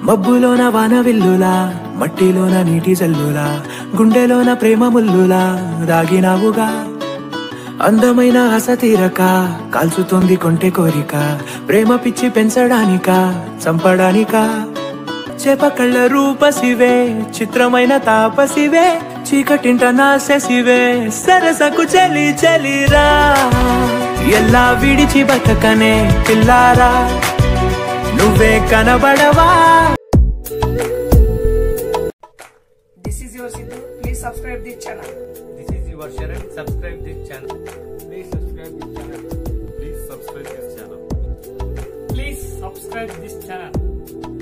మబ్బులోన వాన విల్లులా మట్టిలోన నీటి జల్లులా గుండెలోన ప్రేమ ముల్లులా దాగినావుగా అందమైన ఆశ తీరక కాల్చుతోంది కొంటె కోరిక ప్రేమ పిచ్చి పెంచడానిక చంపడానిక చేప కళ్ళ రూపసివే చిత్రమైన తాపసివే చీకటింట నాశసివే సరసకు చలి చలిరా ఎలా విడిచి బతకనే పిల్లారా నువ్వే కనబడవా This is your Sidhu. Please subscribe this channel. This is your Sharan. Subscribe this channel. Please subscribe this channel. Please subscribe this channel. Please subscribe this channel.